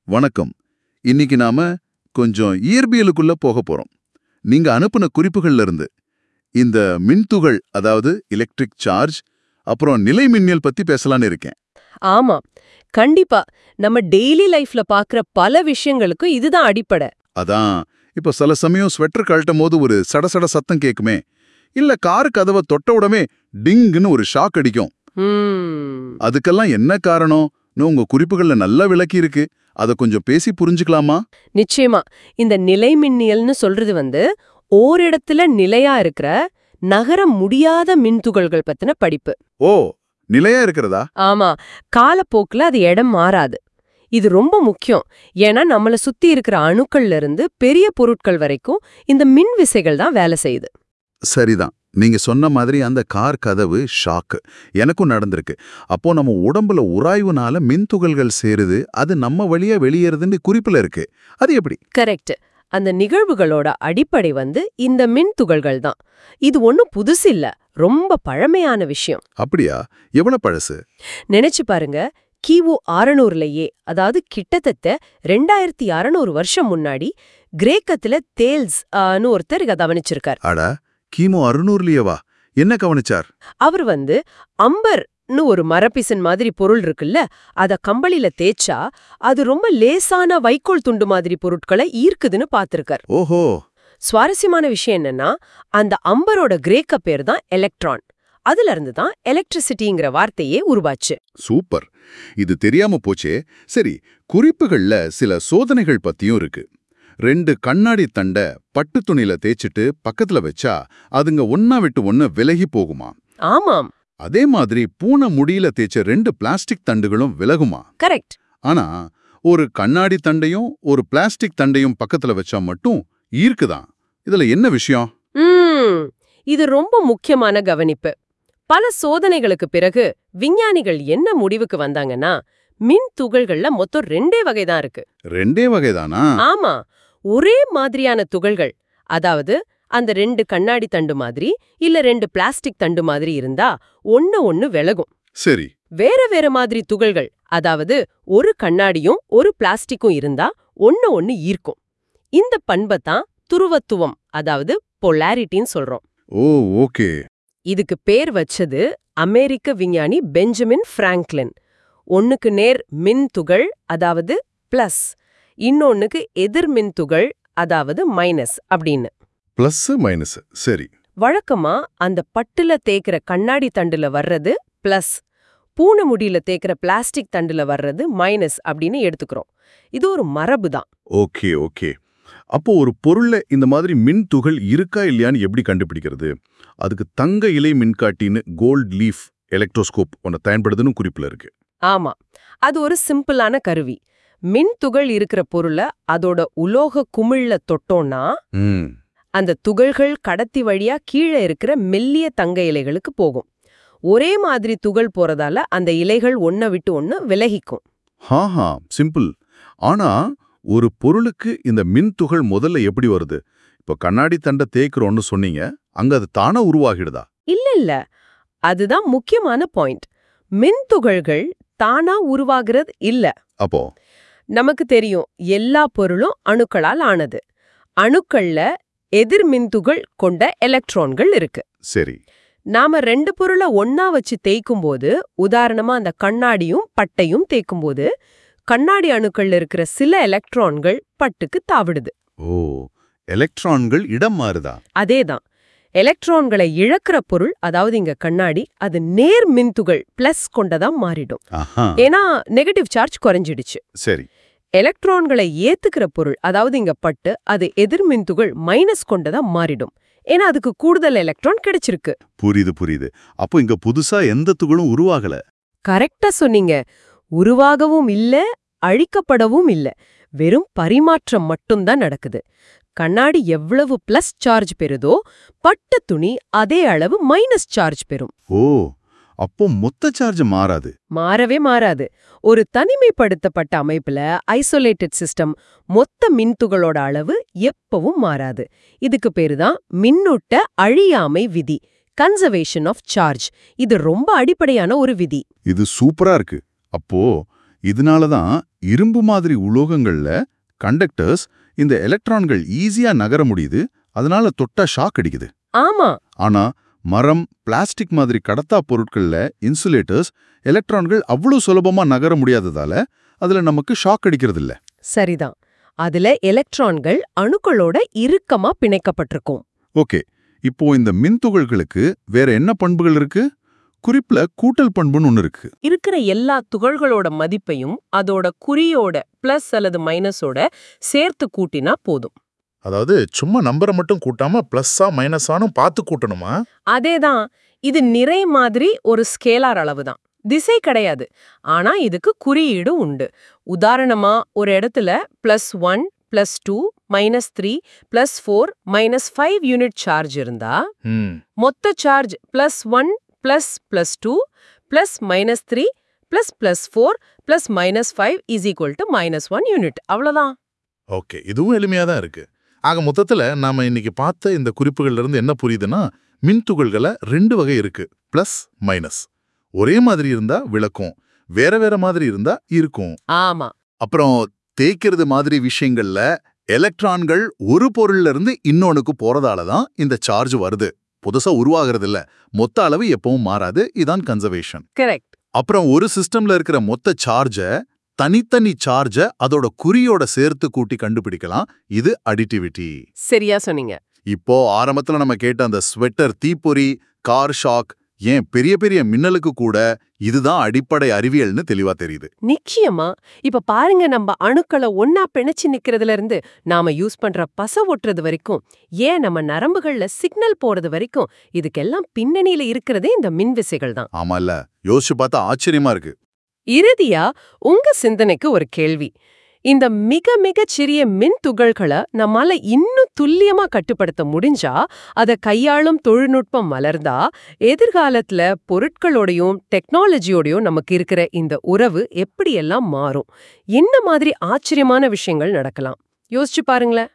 வணக்கம் இன்னைக்கு நாம கொஞ்சம் இயற்பியலுக்குள்ள போக போறோம் நீங்க அனுப்புன குறிப்புகள்ல இருந்து இந்த மின்துகள் அதாவது எலக்ட்ரிக் சார்ஜ் அப்புறம் நிலை மின்னியல் பத்தி பேசலாம்னு இருக்கேன் ஆமா கண்டிப்பா நம்ம டெய்லி லைஃப்ல பாக்குற பல விஷயங்களுக்கும் இதுதான் அடிப்படை அதான் இப்ப சில சமயம் ஸ்வெட்டர் கழட்டும் போது ஒரு சடசட சத்தம் கேக்குமே இல்ல காரு கதவை தொட்ட உடனே டிங்குன்னு ஒரு ஷாக் அடிக்கும் ம், அதுக்கெல்லாம் என்ன காரணம்னு உங்க குறிப்புகள்ல நல்லா விளக்கி இருக்கு அத கொஞ்சம் பேசி புரிஞ்சுக்கலாமா நிச்சயமா இந்த நிலைமின்னியல்னு சொல்றது வந்து ஓரிடத்துல நிலையா இருக்கிற நகர முடியாத மின்துகள்கள் பத்தின படிப்பு ஓ நிலையா இருக்கிறதா ஆமா காலப்போக்குல அது இடம் மாறாது இது ரொம்ப முக்கியம் ஏன்னா நம்மள சுத்தி இருக்கிற அணுக்கள்ல இருந்து பெரிய பொருட்கள் வரைக்கும் இந்த மின் விசைகள் தான் வேலை செய்யுது சரிதான் நீங்க சொன்ன மாதிரி அந்த கார் கதவு ஷாக்கு எனக்கும் நடந்திருக்கு அப்போ நம்ம உடம்புல உராய்வுனால மின்துகள்கள் சேருது அது நம்ம வழியா வெளியேறுதுன்னு குறிப்புல இருக்கு அது எப்படி கரெக்ட் அந்த நிகழ்வுகளோட அடிப்படை வந்து இந்த மின் துகள்கள் தான் இது ஒன்றும் புதுசு இல்ல ரொம்ப பழமையான விஷயம் அப்படியா எவ்வளவு பழசு நினைச்சு பாருங்க கிமு அறநூறுலயே அதாவது கிட்டத்தட்ட ரெண்டாயிரத்தி அறநூறு வருஷம் முன்னாடி கிரேக்கத்துல தேல்ஸ் ஆன்னு ஒருத்தர் இதை கவனிச்சிருக்கார் அடா கிமு அறுநூறுலயவா என்ன கவனிச்சார் அவர் வந்து அம்பர்னு ஒரு மரப்பிசன் மாதிரி பொருள் இருக்குல்ல அத கம்பளியில தேய்ச்சா அது ரொம்ப லேசான வைக்கோல் துண்டு மாதிரி பொருட்களை ஈர்க்குதுன்னு பார்த்திருக்கார் ஓஹோ சுவாரஸ்யமான விஷயம் என்னன்னா அந்த அம்பரோட கிரேக்க பேர் தான் எலக்ட்ரான் அதுல இருந்து தான் எலக்ட்ரிசிட்டிங்கிற வார்த்தையே உருவாச்சு சூப்பர் இது தெரியாம போச்சே சரி குறிப்புகள்ல சில சோதனைகள் பத்தியும் இருக்கு ரெண்டு கண்ணாடி தண்டை பட்டு துணியில தேய்ச்சிட்டு பக்கத்துல வச்சா அதுங்க ஒன்னா விட்டு ஒன்னு விலகி போகுமா ஆமாம் அதே மாதிரி பூனை முடியில தேய்ச்ச ரெண்டு பிளாஸ்டிக் தண்டுகளும் விலகுமா கரெக்ட் ஆனா ஒரு கண்ணாடி தண்டையும் ஒரு பிளாஸ்டிக் தண்டையும் பக்கத்துல வச்சா மட்டும் ஈர்க்குதான் இதுல என்ன விஷயம் ம் இது ரொம்ப முக்கியமான கவனிப்பு பல சோதனைகளுக்கு பிறகு விஞ்ஞானிகள் என்ன முடிவுக்கு வந்தாங்கன்னா மின் துகள்கள்ல மொத்தம் ரெண்டே வகை தான் இருக்கு ரெண்டே வகைதானா ஆமா ஒரே மாதிரியான துகள்கள் அதாவது அந்த ரெண்டு கண்ணாடி தண்டு மாதிரி இல்ல ரெண்டு பிளாஸ்டிக் தண்டு மாதிரி இருந்தா ஒண்ணு ஒண்ணு விலகும் சரி வேற வேற மாதிரி துகள்கள் அதாவது ஒரு கண்ணாடியும் ஒரு பிளாஸ்டிக்கும் இருந்தா ஒண்ணு ஒண்ணு ஈர்க்கும் இந்த பண்பை தான் துருவத்துவம் அதாவது பொலாரிட்டின்னு சொல்றோம் ஓ ஓகே இதுக்கு பேர் வச்சது அமெரிக்க விஞ்ஞானி பெஞ்சமின் பிராங்க்லின் ஒண்ணுக்கு நேர் மின் துகள் அதாவது பிளஸ் இன்னொன்னுக்கு எதிர் மின் துகள் அதாவது மைனஸ் அப்படின்னு பிளஸ் மைனஸ் சரி வழக்கமா அந்த பட்டுல தேய்க்கிற கண்ணாடி தண்டுல வர்றது பிளஸ் பூனை முடியில தேய்க்கிற பிளாஸ்டிக் தண்டுல வர்றது மைனஸ் அப்படின்னு எடுத்துக்கிறோம் இது ஒரு மரபு தான் ஓகே ஓகே அப்போ ஒரு பொருள்ல இந்த மாதிரி மின் துகள் இருக்கா இல்லையான்னு எப்படி கண்டுபிடிக்கிறது அதுக்கு தங்க இலை மின்காட்டின்னு கோல்ட் லீஃப் எலக்ட்ரோஸ்கோப் ஒன்று பயன்படுதுன்னு குறிப்புல இருக்கு ஆமா அது ஒரு சிம்பிளான கருவி மின் துகள் இருக்கிற பொருளை அதோட உலோக குமிழ்ல தொட்டோம்னா ம் அந்த துகள்கள் கடத்தி வழியா கீழே இருக்கிற மெல்லிய தங்க இலைகளுக்கு போகும் ஒரே மாதிரி துகள் போறதால அந்த இலைகள் ஒன்ன விட்டு ஒன்னு விலகிக்கும் ஹாஹா சிம்பிள் ஆனா ஒரு பொருளுக்கு இந்த மின் துகள் முதல்ல எப்படி வருது இப்போ கண்ணாடி தண்டை தேய்க்கிறோன்னு சொன்னீங்க அங்க அது தானா உருவாகிடுதா இல்ல இல்ல அதுதான் முக்கியமான பாயிண்ட் மின் துகள்கள் தானா உருவாகிறது இல்ல அப்போ நமக்கு தெரியும் எல்லா பொருளும் அணுக்களால் ஆனது அணுக்கள்ல எதிர் மின்துகள் கொண்ட எலக்ட்ரான்கள் இருக்கு சரி நாம ரெண்டு பொருளை ஒன்னா வச்சு தேய்க்கும் போது உதாரணமா அந்த கண்ணாடியும் பட்டையும் தேய்க்கும் போது கண்ணாடி அணுக்கள்ல இருக்கிற சில எலக்ட்ரான்கள் பட்டுக்கு தாவிடுது ஓ எலக்ட்ரான்கள் இடம் மாறுதா அதேதான் எலக்ட்ரான்களை இழக்கிற பொருள் அதாவது இங்க கண்ணாடி அது நேர் மின்துகள் பிளஸ் கொண்டதா மாறிடும் ஆஹா ஏன்னா நெகட்டிவ் சார்ஜ் குறைஞ்சிடுச்சு சரி எலக்ட்ரான்களை ஏத்துக்கிற பொருள் அதாவது இங்க பட்டு அது எதிர் மின்துகள் மைனஸ் கொண்டதா மாறிடும் ஏன்னா அதுக்கு கூடுதல் எலக்ட்ரான் கிடைச்சிருக்கு புரியுது புரியுது அப்போ இங்க புதுசா எந்த துகளும் உருவாகல கரெக்டா சொன்னீங்க உருவாகவும் இல்ல அழிக்கப்படவும் இல்ல வெறும் பரிமாற்றம் மட்டும்தான் நடக்குது கண்ணாடி எவ்வளவு பிளஸ் சார்ஜ் பெறுதோ பட்டு துணி அதே அளவு மைனஸ் சார்ஜ் பெறும் ஓ அப்போ மொத்த சார்ஜ் மாறாது மாறவே மாறாது ஒரு தனிமைப்படுத்தப்பட்ட அமைப்புல ஐசோலேட்டட் சிஸ்டம் மொத்த மின்துகளோட அளவு எப்பவும் மாறாது இதுக்கு பேரு தான் மின்னூட்ட அழியாமை விதி கன்சர்வேஷன் ஆஃப் சார்ஜ் இது ரொம்ப அடிப்படையான ஒரு விதி இது சூப்பரா இருக்கு அப்போ இதனால தான் இரும்பு மாதிரி உலோகங்கள்ல கண்டக்டர்ஸ் இந்த எலக்ட்ரான்கள் ஈஸியா நகர முடியுது அதனால தொட்டா ஷாக் அடிக்குது ஆமா ஆனா மரம் பிளாஸ்டிக் மாதிரி கடத்தா பொருட்கள்ல இன்சுலேட்டர்ஸ் எலக்ட்ரான்கள் அவ்வளவு சுலபமா நகர முடியாததால அதுல நமக்கு ஷாக் அடிக்கிறது இல்ல சரிதான் அதுல எலக்ட்ரான்கள் அணுக்களோட இறுக்கமா பிணைக்கப்பட்டிருக்கும் ஓகே இப்போ இந்த மின்துகள்களுக்கு வேற என்ன பண்புகள் இருக்கு குறிப்புல கூட்டல் பண்புன்னு ஒன்னு இருக்கு இருக்கிற எல்லா துகள்களோட மதிப்பையும் அதோட குறியோட பிளஸ் அல்லது மைனஸோட சேர்த்து கூட்டினா போதும் அதாவது சும்மா நம்பரை மட்டும் கூட்டாம பிளஸ்ஸா மைனஸானும் பார்த்து கூட்டணுமா அதேதான் இது நிறை மாதிரி ஒரு ஸ்கேலார் அளவு தான் திசை கிடையாது ஆனா இதுக்கு குறியீடு உண்டு உதாரணமா ஒரு இடத்துல plus one plus two minus three plus four minus five unit charge இருந்தா ம் மொத்த charge plus one plus plus two plus minus three plus plus four plus minus five is equal to minus one unit அவ்வளோதான் okay இதுவும் எளிமையா தான் இருக்கு ஆக மொத்தத்துல நாம இன்னைக்கு பார்த்த இந்த குறிப்புகள்ல இருந்து என்ன புரியுதுன்னா மின்துகள்களை ரெண்டு வகை இருக்கு பிளஸ் மைனஸ் ஒரே மாதிரி இருந்தா விளக்கும் வேற வேற மாதிரி இருந்தா இருக்கும் ஆமா அப்புறம் தேய்க்கிறது மாதிரி விஷயங்கள்ல எலக்ட்ரான்கள் ஒரு பொருள்ல இருந்து இன்னொன்னுக்கு போறதால தான் இந்த சார்ஜ் வருது புதுசா உருவாகிறது இல்ல மொத்த அளவு எப்பவும் மாறாது இதான் கன்சர்வேஷன் கரெக்ட் அப்புறம் ஒரு சிஸ்டம்ல இருக்கிற மொத்த சார்ஜ தனித்தனி சார்ஜ அதோட குறியோட சேர்த்து கூட்டி கண்டுபிடிக்கலாம் இது அடிட்டிவிட்டி சரியா சொன்னீங்க இப்போ ஆரம்பத்துல நம்ம கேட்ட அந்த ஸ்வெட்டர் தீப்பொறி கார் ஷாக் ஏன் பெரிய பெரிய மின்னலுக்கு கூட இதுதான் அடிப்படை அறிவியல்னு தெளிவா தெரியுது நிச்சயமா இப்ப பாருங்க நம்ம அணுக்களை ஒன்னா பிணைச்சு நிக்கிறதுல இருந்து நாம யூஸ் பண்ற பச ஒட்டுறது வரைக்கும் ஏன் நம்ம நரம்புகள்ல சிக்னல் போறது வரைக்கும் இதுக்கெல்லாம் பின்னணியில இருக்கிறதே இந்த மின்விசைகள் தான் ஆமால்ல யோசிச்சு பார்த்தா ஆச்சரியமா இருக்கு இறுதியா உங்க சிந்தனைக்கு ஒரு கேள்வி இந்த மிக மிக சிறிய மின் துகள்களை நம்மால இன்னும் துல்லியமா கட்டுப்படுத்த முடிஞ்சா அத கையாளும் தொழில்நுட்பம் மலர்ந்தா எதிர்காலத்துல பொருட்களோடையும் டெக்னாலஜியோடையும் நமக்கு இருக்கிற இந்த உறவு எப்படியெல்லாம் மாறும் என்ன மாதிரி ஆச்சரியமான விஷயங்கள் நடக்கலாம் யோசிச்சு பாருங்களேன்